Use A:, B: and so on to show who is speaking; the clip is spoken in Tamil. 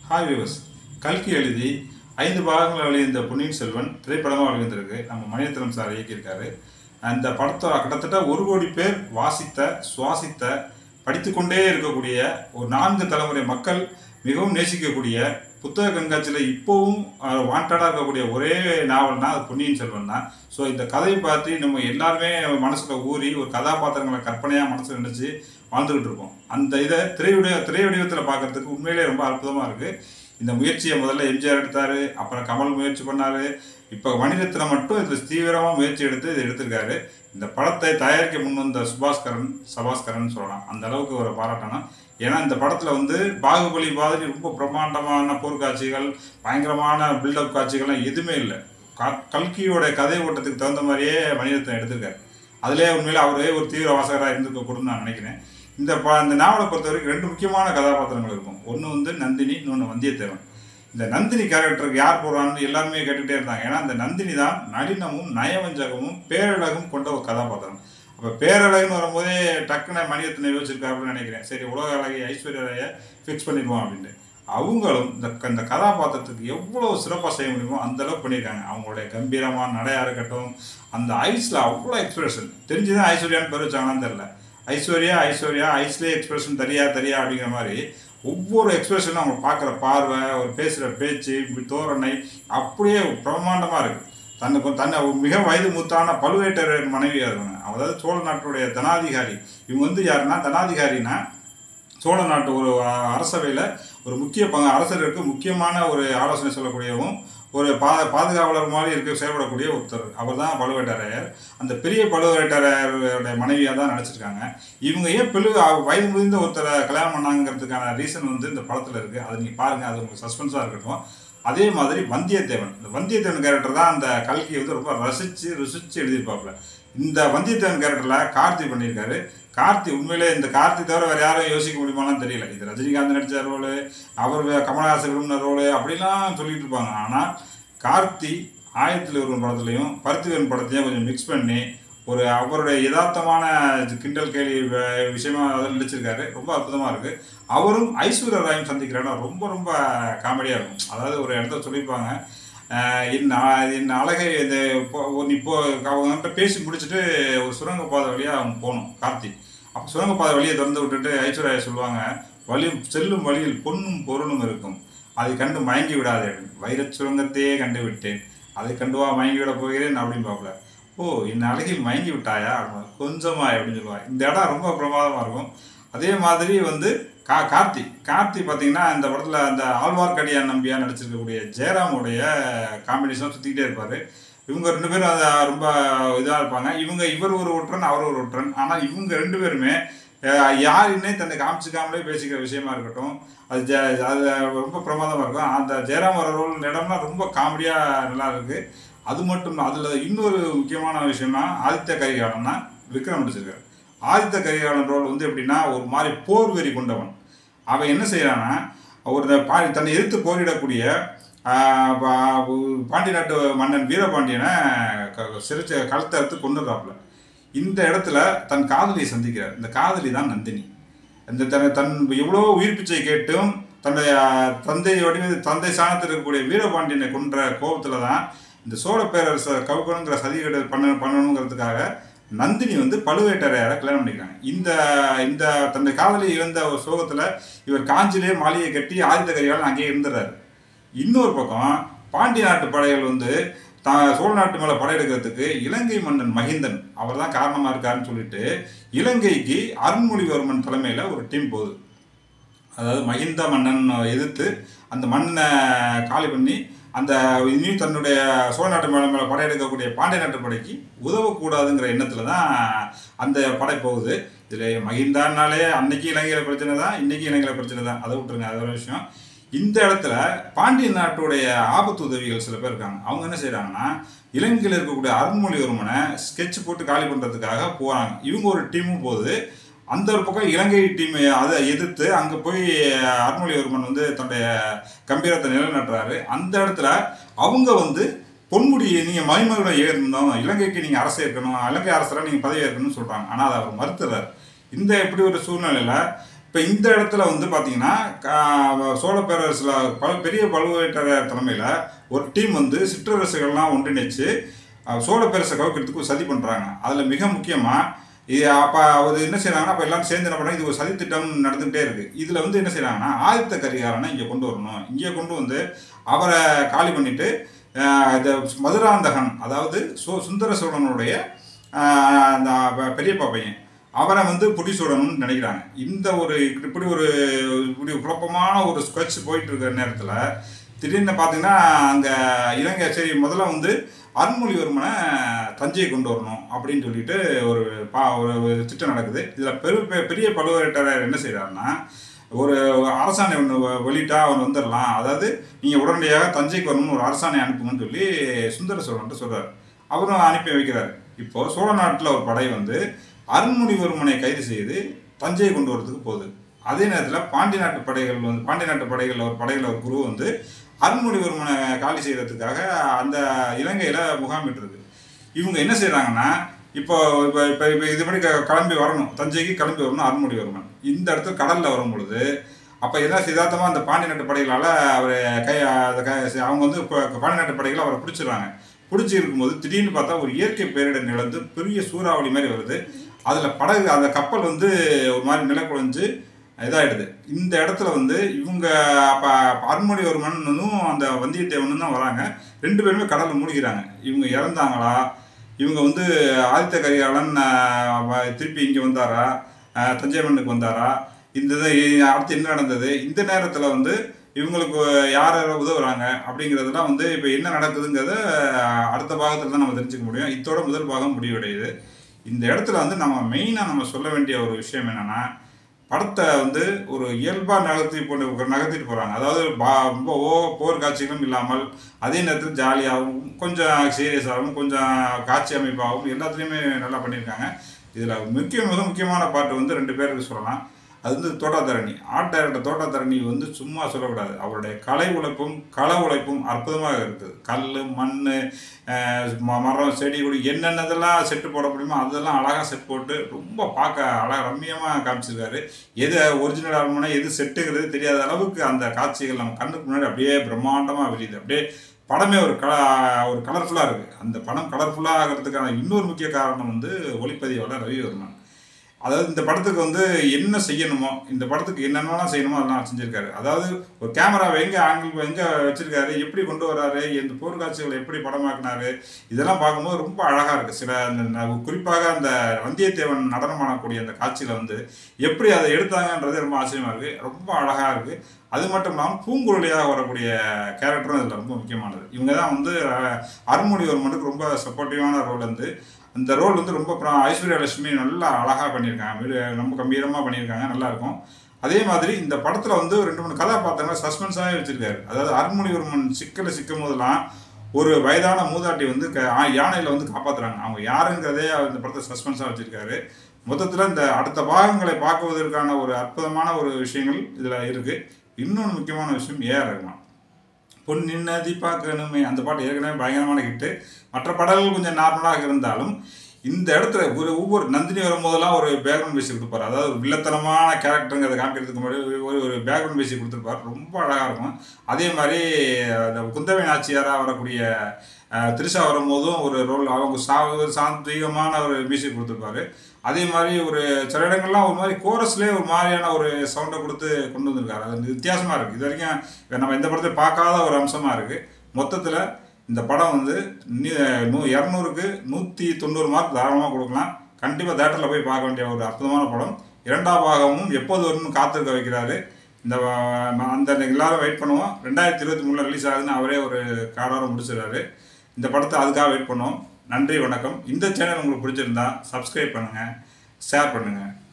A: ஹாய் வியூவர்ஸ் கல்கி எழுதி ஐந்து பாகங்கள் வெளியிருந்த பொன்னியின் செல்வன் திரைப்படமாக வெளிவந்திருக்கு நம்ம மணிரத்னம் சார் இயக்கியிருக்காரு அந்த படத்தை கிட்டத்தட்ட ஒரு கோடி பேர் வாசித்த சுவாசித்த படித்துக்கொண்டே இருக்கக்கூடிய ஒரு நான்கு தலைமுறை மக்கள் மிகவும் நேசிக்கக்கூடிய புத்தக கண்காட்சியில் இப்போவும் வாண்டடாக இருக்கக்கூடிய ஒரே நாவல்னா அது பொன்னியின் செல்வன் தான் ஸோ இந்த கதையை பார்த்து நம்ம எல்லாருமே மனசுல ஊறி ஒரு கதாபாத்திரங்களை கற்பனையாக மனசில் நினச்சி வாழ்ந்துகிட்டு இருக்கோம் அந்த இதை திரையுடைய திரை வடிவத்தில் பார்க்கறதுக்கு உண்மையிலே ரொம்ப அற்புதமாக இருக்குது இந்த முயற்சியை முதல்ல எம்ஜிஆர் எடுத்தார் அப்புறம் கமல் முயற்சி பண்ணார் இப்போ மணிரத்னம் மட்டும் இதில் தீவிரமாக முயற்சி எடுத்து இதை எடுத்திருக்காரு இந்த படத்தை தயாரிக்க முன் வந்த சுபாஸ்கரன் சபாஸ்கரன் சொல்லலாம் அந்த அளவுக்கு ஒரு பாராட்டணும் ஏன்னா இந்த படத்தில் வந்து பாகுபலி மாதிரி ரொம்ப பிரம்மாண்டமான போர்க்காட்சிகள் பயங்கரமான பில்டப் காட்சிகள்லாம் எதுவுமே இல்லை க- கல்கியோட கதை ஓட்டத்துக்கு தகுந்த மாதிரியே மணிரத்னம் எடுத்திருக்காரு அதிலே உண்மையில அவரே ஒரு தீவிர வாசகராக இருந்திருக்க கூடும் நான் நினைக்கிறேன் இந்த ப இந்த நாவலை பொறுத்த வரைக்கும் ரெண்டு முக்கியமான கதாபாத்திரங்கள் இருக்கும் ஒன்று வந்து நந்தினி இன்னொன்று வந்தியத்தேவன் இந்த நந்தினி கேரக்டருக்கு யார் போடுறான்னு எல்லாருமே கேட்டுகிட்டே இருந்தாங்க ஏன்னா இந்த நந்தினி தான் நளினமும் நயவஞ்சகமும் பேரழகும் கொண்ட ஒரு கதாபாத்திரம் அப்போ பேரழகுன்னு வரும்போதே டக்குன்னு மணியத்தினை யோசிச்சிருக்காருன்னு நினைக்கிறேன் சரி உலக அழகி ஐஸ்வர்யா ராயை ஃபிக்ஸ் பண்ணிடுவோம் அப்படின்ட்டு அவங்களும் இந்த க- இந்த கதாபாத்திரத்துக்கு எவ்வளோ சிறப்பாக செய்ய முடியுமோ அந்த அளவுக்கு பண்ணியிருக்காங்க அவங்களுடைய கம்பீரமான நடையா இருக்கட்டும் அந்த ஐஸில் அவ்வளோ எக்ஸ்பிரஷன் தெரிஞ்சுதான் ஐஸ்வர்யான்னு பேர் வச்சாங்களான்னு தெரில ஐஸ்வர்யா ஐஸ்வர்யா ஐஸ்லேயே எக்ஸ்பிரஷன் தெரியா தெரியா அப்படிங்கிற மாதிரி ஒவ்வொரு எக்ஸ்பிரஷனும் அவங்க பார்க்குற பார்வை ஒரு பேசுகிற பேச்சு இப்படி தோரணை அப்படியே பிரம்மாண்டமாக இருக்குது தன்னுக்கு தன்னை மிக வயது மூத்தான பழுவேட்டரையர் மனைவியாக இருக்காங்க அதாவது சோழ நாட்டுடைய தனாதிகாரி இவங்க வந்து யாருன்னா தனாதிகாரினா சோழ நாட்டு ஒரு அ- அரசவையில் ஒரு முக்கிய பங்கு அரசருக்கு முக்கியமான ஒரு ஆலோசனை சொல்லக்கூடியவும் ஒரு பா பாதுகாவலர் மாதிரி இருக்க செயல்படக்கூடிய ஒருத்தர் அவர் தான் பழுவேட்டரையர் அந்த பெரிய பழுவேட்டரையருடைய மனைவியாக தான் நடிச்சிருக்காங்க இவங்க ஏன் பெரு வயது முதிர்ந்த ஒருத்தரை கல்யாணம் பண்ணாங்கிறதுக்கான ரீசன் வந்து இந்த படத்தில் இருக்குது அதை நீங்கள் பாருங்கள் அது உங்களுக்கு சஸ்பென்ஸாக இருக்கட்டும் அதே மாதிரி வந்தியத்தேவன் இந்த வந்தியத்தேவன் கேரக்டர் தான் அந்த கல்கி வந்து ரொம்ப ரசித்து ருசித்து எழுதியிருப்பாப்புல இந்த வந்தியத்தேவன் கேரக்டரில் கார்த்தி பண்ணியிருக்காரு கார்த்தி உண்மையிலே இந்த கார்த்தி தவிர வேறு யாரும் யோசிக்க முடியுமாலாம் தெரியல இது ரஜினிகாந்த் நடித்த ரோலு அவர் வே- கமலஹாசன் விரும்பின ரோலு அப்படிலாம் சொல்லிட்டு இருப்பாங்க ஆனால் கார்த்தி ஆயிரத்தில் ஒரு படத்துலையும் பருத்திவன் படத்தையும் கொஞ்சம் மிக்ஸ் பண்ணி ஒரு அவருடைய யதார்த்தமான கிண்டல் கேலி வ- விஷயமா அதில் நடிச்சிருக்காரு ரொம்ப அற்புதமாக இருக்குது அவரும் ஐஸ்வர்யா ராயும் சந்திக்கிற இடம் ரொம்ப ரொம்ப காமெடியாக இருக்கும் அதாவது ஒரு இடத்துல சொல்லியிருப்பாங்க ஆஹ் என் அ- என் அழகை இந்த இப்போ- ஒரு இப்போ அவங்ககிட்ட பேசி முடிச்சுட்டு ஒரு சுரங்கப்பாதை வழியாக அவங்க போகணும் கார்த்தி அப்போ சுரங்கப்பாதை வழியை திறந்து விட்டுட்டு ஐஸ்வர்யா சொல்லுவாங்க வழி செல்லும் வழியில் பொன்னும் பொருளும் இருக்கும் அதை கண்டு மயங்கி விடாதே அப்படின்னு வைரச் சுரங்கத்தையே கண்டு விட்டேன் அதை கண்டுவா மயங்கி விட போகிறேன் அப்படின்னு பார்க்கல ஓ என் அழகில் மயங்கி விட்டாயா அப்படின்னு கொஞ்சமா அப்படின்னு சொல்லுவாங்க இந்த இடம் ரொம்ப பிரமாதமாக இருக்கும் அதே மாதிரி வந்து கா கார்த்தி கார்த்தி பார்த்தீங்கன்னா இந்த படத்தில் அந்த ஆழ்வார்க்கடியான் நம்பியா நடிச்சிருக்கக்கூடிய ஜெயராமுடைய காம்பினேஷன் சுற்றிக்கிட்டே இருப்பார் இவங்க ரெண்டு பேரும் அதை ரொம்ப இதாக இருப்பாங்க இவங்க இவர் ஒரு ஒற்றன் அவர் ஒரு ஒற்றன் ஆனால் இவங்க ரெண்டு பேருமே அஹ், யாருன்னே தன்னை காமிச்சிக்காமலே பேசிக்கிற விஷயமா இருக்கட்டும் அது ஜ அது ரொம்ப பிரமாதமாக இருக்கும் அந்த ஜெயராம் வர ரோல் இடம்னா ரொம்ப காமெடியாக நல்லா இருக்குது அது மட்டும் அதில் இன்னொரு முக்கியமான விஷயம்னா ஆதித்ய கரிகாலன்னா விக்ரம் நடிச்சிருக்காரு ஆதித்த கரிகாலன் ரோல் வந்து எப்படின்னா ஒரு மாதிரி போர் வெறி கொண்டவன் அவன் என்ன செய்யறான்னா ஒரு பா தன்னை எதிர்த்து போரிடக்கூடிய ஆஹ், பா- பாண்டி நாட்டு மன்னன் வீரபாண்டியனை க- சிரிச்ச கழுத்தை அறுத்து கொண்டுறாப்புல இந்த இடத்துல தன் காதலியை சந்திக்கிறார் இந்த காதலி தான் நந்தினி இந்த தன் தன் எவ்வளோ உயிர் பிச்சை கேட்டும் தன்னுடைய தந்தை வடிவ தந்தை சாணத்தில் இருக்கக்கூடிய வீரபாண்டியனை கொன்ற கோபத்தில் தான் இந்த சோழ பேரரசர் கவுக்கணுங்கிற சதிகேடு பண்ண பண்ணணுங்கிறதுக்காக நந்தினி வந்து பழுவேட்டரையரை கல்யாணம் பண்ணிக்கிறாங்க இந்த இந்த தன்னுடைய காதலி இழந்த ஒரு சோகத்தில் இவர் காஞ்சிலே மாளிகை கட்டி ஆதித்த கரிகாலன் அங்கேயே இருந்துறாரு இன்னொரு பக்கம் பாண்டிய நாட்டு படைகள் வந்து தா சோழ நாட்டு மேலே படையெடுக்கிறதுக்கு இலங்கை மன்னன் மகிந்தன் அவர் தான் காரணமாக இருக்காருன்னு சொல்லிட்டு இலங்கைக்கு அருண்மொழிவர்மன் தலைமையில் ஒரு டீம் போகுது அதாவது மகிந்த மன்னன் எதிர்த்து அந்த மன்னனை காலி பண்ணி அந்த இனியும் தன்னுடைய சோழ நாட்டு மேலே மேலே படையெடுக்கக்கூடிய பாண்டிய நாட்டு படைக்கு உதவக்கூடாதுங்கிற எண்ணத்தில் தான் அந்த படை போகுது இதில் மகிந்தான்னாலே அன்னைக்கு இலங்கையில் பிரச்சனை தான் இன்னைக்கு இலங்கையில் பிரச்சனை தான் அதை விட்டுருங்க அது ஒரு விஷயம் இந்த இடத்துல பாண்டிய நாட்டுடைய ஆபத்து உதவிகள் சில பேர் இருக்காங்க அவங்க என்ன செய்கிறாங்கன்னா இலங்கையில் இருக்கக்கூடிய அருண்மொழிவர்மனை ஸ்கெட்ச் போட்டு காலி பண்ணுறதுக்காக போகிறாங்க இவங்க ஒரு டீமும் போகுது அந்த ஒரு பக்கம் இலங்கை டீம் அதை எதிர்த்து அங்கே போய் அருண்மொழிவர்மன் வந்து தன்னுடைய கம்பீரத்தை நிலைநாட்டுறாரு அந்த இடத்துல அவங்க வந்து பொன்முடி நீங்கள் மணிமகுடம் ஏறணும் இலங்கைக்கு நீங்கள் அரசு இருக்கணும் இலங்கை அரசராக நீங்கள் பதவி ஏற்கணும்னு சொல்கிறாங்க ஆனால் அதை அவர் மறுத்துறாரு இந்த இப்படி ஒரு சூழ்நிலையில் இப்போ இந்த இடத்துல வந்து பார்த்தீங்கன்னா கா- சோழ பேரரசில் பல பெரிய பழுவேட்டரையர் தலைமையில் ஒரு டீம் வந்து சிற்றரசுகள்லாம் ஒன்றிணைச்சு அஹ், சோழ பேரரசை கவுக்கிறதுக்கு ஒரு சதி பண்ணுறாங்க அதில் மிக முக்கியமாக இது அப்போ அவர் என்ன செய்கிறாங்கன்னா அப்போ எல்லாரும் சேர்ந்து என்ன பண்ணுறாங்க இது ஒரு சதி திட்டம் நடந்துகிட்டே இருக்குது இதில் வந்து என்ன செய்கிறாங்கன்னா ஆதித்த கரிகாரனை இங்கே கொண்டு வரணும் இங்கே கொண்டு வந்து அவரை காலி பண்ணிட்டு அஹ், இந்த மதுராந்தகன் அதாவது சோ சுந்தர சோழனுடைய அஹ், அந்த ப- பெரியப்பா பையன் அவரை வந்து புடிசூடணும்னு நினைக்கிறாங்க இந்த ஒரு இப்படி ஒரு இப்படி குழப்பமான ஒரு ஸ்கெட்ச் போயிட்டு இருக்கிற நேரத்தில் திடீர்னு பார்த்தீங்கன்னா அங்கே இலங்கை சரி முதல்ல வந்து அருண்மொழிவர்மனை தஞ்சையை கொண்டு வரணும் அப்படின்னு சொல்லிட்டு ஒரு பா ஒரு ஒரு திட்டம் நடக்குது இதில் பெரு பெ- பெரிய பழுவேட்டரையர் என்ன செய்கிறாருன்னா ஒரு அரசாணை ஒன்று வெளியிட்டா அவர் வந்துடலாம் அதாவது நீங்கள் உடனடியாக தஞ்சைக்கு வரணும்னு ஒரு அரசாணை அனுப்புங்கன்னு சொல்லி சுந்தர சோழன்ட்டு சொல்கிறார் அவரும் அனுப்பி வைக்கிறார் இப்போ சோழ நாட்டில் ஒரு படை வந்து அருண்மொழிவர்மனை கைது செய்து தஞ்சையை கொண்டு வரதுக்கு போகுது அதே நேரத்தில் பாண்டி நாட்டு படைகள் வந்து பாண்டி நாட்டு படைகளில் ஒரு படையில் ஒரு குரு வந்து அருண்மொழிவர்மனை காலி செய்கிறதுக்காக அந்த இலங்கையில் முகாமிட்டிருக்கு இவங்க என்ன செய்கிறாங்கன்னா இப்போ இப்போ இப்போ இப்போ இது மாதிரி க- கிளம்பி வரணும் தஞ்சைக்கு கிளம்பி வரணும் அருண்மொழிவர்மன் இந்த இடத்துல கடலில் வரும் பொழுது அப்போ என்ன சிதார்த்தமாக அந்த பாண்டி நாட்டு படைகளால் அவர் கை அந்த கை அவங்க வந்து இப்போ பாண்டி நாட்டு படைகளை அவரை பிடிச்சிடுறாங்க பிடிச்சி இருக்கும்போது திடீர்னு பார்த்தா ஒரு இயற்கை பேரிடர் நிலந்து பெரிய சூறாவளி மாதிரி வருது அதில் படகு அந்த கப்பல் வந்து ஒரு மாதிரி நிலக்குழஞ்சு இதாயிடுது இந்த இடத்துல வந்து இவங்க அப்போ அருண்மொழிவர்மனும் அந்த வந்தியத்தேவனும் தான் வராங்க ரெண்டு பேருமே கடலில் மூழ்கிறாங்க இவங்க இறந்தாங்களா இவங்க வந்து ஆதித்த கரிகாலன் ஆஹ், வ- திருப்பி இங்கே வந்தாரா ஆஹ், தஞ்சை மண்ணுக்கு வந்தாரா இந்த இது அடுத்து என்ன நடந்தது இந்த நேரத்தில் வந்து இவங்களுக்கு யார் யார் உதவுறாங்க அப்படிங்கிறதெல்லாம் வந்து இப்போ என்ன நடக்குதுங்கிறத ஆஹ், அடுத்த பாகத்தில் தான் நம்ம தெரிஞ்சுக்க முடியும் இத்தோட முதல் பாகம் முடிவடையுது இந்த இடத்துல வந்து நம்ம மெயினாக நம்ம சொல்ல வேண்டிய ஒரு விஷயம் என்னென்னா படத்தை வந்து ஒரு இயல்பாக நகர்த்தி போட்டு நகர்த்திட்டு போகிறாங்க அதாவது பா ரொம்ப ஓ போர் காட்சிகளும் இல்லாமல் அதே நேரத்தில் ஜாலியாகவும் கொஞ்சம் சீரியஸாகவும் கொஞ்சம் காட்சி அமைப்பாகவும் எல்லாத்துலேயுமே நல்லா பண்ணியிருக்காங்க இதில் முக்கிய மிக முக்கியமான பாட்டு வந்து ரெண்டு பேருக்கு சொல்லலாம் அது வந்து தோட்டாத்தரணி ஆர்ட் டைரக்டர் தோட்டாத்தரணி வந்து சும்மா சொல்லக்கூடாது அவருடைய கலை உழைப்பும் கள உழைப்பும் அற்புதமாக இருக்குது கல் மண் மரம் செடி கொடி என்னென்னதெல்லாம் செட்டு போட முடியுமோ அதெல்லாம் அழகாக செட் போட்டு ரொம்ப பார்க்க அழகாக ரம்மியமாக காமிச்சிருக்காரு எது ஒரிஜினல் ஆல்பம்னா எது செட்டுங்கிறது தெரியாத அளவுக்கு அந்த காட்சிகள் நம்ம கண்ணுக்கு முன்னாடி அப்படியே பிரம்மாண்டமாக விரியுது அப்படியே படமே ஒரு கல ஒரு கலர்ஃபுல்லாக இருக்குது அந்த படம் கலர்ஃபுல்லாக ஆகிறதுக்கான இன்னொரு முக்கிய காரணம் வந்து ஒளிப்பதிவாளர் ரவிவர்மன் அதாவது இந்த படத்துக்கு வந்து என்ன செய்யணுமோ இந்த படத்துக்கு என்னென்னலாம் செய்யணுமோ அதெல்லாம் செஞ்சிருக்காரு அதாவது ஒரு கேமராவை எங்கே ஆங்கிள் எங்கே வச்சிருக்காரு எப்படி கொண்டு வராரு இந்த போர்க்காட்சிகளை எப்படி படமாக்குனாரு இதெல்லாம் பார்க்கும்போது ரொம்ப அழகாக இருக்குது சில அந்த ந- குறிப்பாக அந்த வந்தியத்தேவன் நடனம் ஆடக்கூடிய அந்த காட்சியில் வந்து எப்படி அதை எடுத்தாங்கன்றது ரொம்ப ஆச்சரியமாக இருக்குது ரொம்ப அழகாக இருக்குது அது மட்டும் இல்லாமல் பூங்குழலியாக வரக்கூடிய கேரக்டரும் இதில் ரொம்ப முக்கியமானது இவங்க தான் வந்து அஹ், அருண்மொழிவர்மனுக்கு ரொம்ப சப்போர்ட்டிவான ரோல் வந்து அந்த ரோல் வந்து ரொம்ப அப்புறம் ஐஸ்வர்யா லட்சுமி நல்லா அழகாக பண்ணியிருக்காங்க வீடு ரொம்ப கம்பீரமாக பண்ணியிருக்காங்க நல்லா இருக்கும் அதே மாதிரி இந்த படத்தில் வந்து ரெண்டு மூணு கதாபாத்திரங்களை சஸ்பென்ஸாகவே வச்சிருக்காரு அதாவது அருண்மொழிவர்மன் சிக்கலை சிக்கும் போதெல்லாம் ஒரு வயதான மூதாட்டி வந்து க யானையில் வந்து காப்பாற்றுறாங்க அவங்க யாருங்கிறதே அவர் இந்த படத்தை சஸ்பென்ஸாக வச்சிருக்காரு மொத்தத்தில் இந்த அடுத்த பாகங்களை பார்க்குவதற்கான ஒரு அற்புதமான ஒரு விஷயங்கள் இதில் இருக்குது இன்னொன்று முக்கியமான விஷயம் ஏஆர் ரஹ்மான் பொன்னின் நதி பார்க்கணுமே அந்த பாட்டு ஏற்கனவே பயங்கரமான ஹிட்டு மற்ற பாடல்கள் கொஞ்சம் நார்மலாக இருந்தாலும் இந்த இடத்துல ஒரு ஒவ்வொரு நந்தினி வரும்போதெல்லாம் ஒரு பேக்ரவுண்ட் மியூசிக் கொடுப்பாரு அதாவது ஒரு வில்லத்தனமான கேரக்டருங்கிறத காமிக்கிறதுக்கு முன்னாடி ஒரு ஒரு பேக்ரவுண்ட் மியூசிக் கொடுத்துருப்பாரு ரொம்ப அழகாக இருக்கும் அதே மாதிரி அந்த குந்தவை நாச்சியாராக வரக்கூடிய அஹ், திரிஷா வரும்போதும் ஒரு ரோல் அவங்க சா ஒரு சாந்திகமான ஒரு மியூசிக் கொடுத்துருப்பாரு அதே மாதிரி ஒரு சில இடங்கள்லாம் ஒரு மாதிரி கோரஸ்லேயே ஒரு மாதிரியான ஒரு சவுண்டை கொடுத்து கொண்டு வந்திருக்காரு அது வித்தியாசமாக இருக்குது இது வரைக்கும் நம்ம இந்த படத்தை பார்க்காத ஒரு அம்சமாக இருக்குது மொத்தத்தில் இந்த படம் வந்து நீ- நூ இரநூறுக்கு நூற்றி தொண்ணூறு மார்க் தாராளமாக கொடுக்கலாம் கண்டிப்பாக தேட்டரில் போய் பார்க்க வேண்டிய ஒரு அற்புதமான படம் இரண்டாம் பாகமும் எப்போது வரும்னு காத்திருக்க வைக்கிறாரு இந்த வ- அந்த எல்லாரும் வெயிட் பண்ணுவோம் ரெண்டாயிரத்தி இருபத்தி மூணில் ரிலீஸ் ஆகுதுன்னு அவரே ஒரு காடாரம் முடிச்சிடுறாரு இந்த படத்தை அதுக்காக வெயிட் பண்ணுவோம் நன்றி வணக்கம் இந்த சேனல் உங்களுக்கு பிடிச்சிருந்தா சப்ஸ்கிரைப் பண்ணுங்கள் ஷேர் பண்ணுங்கள்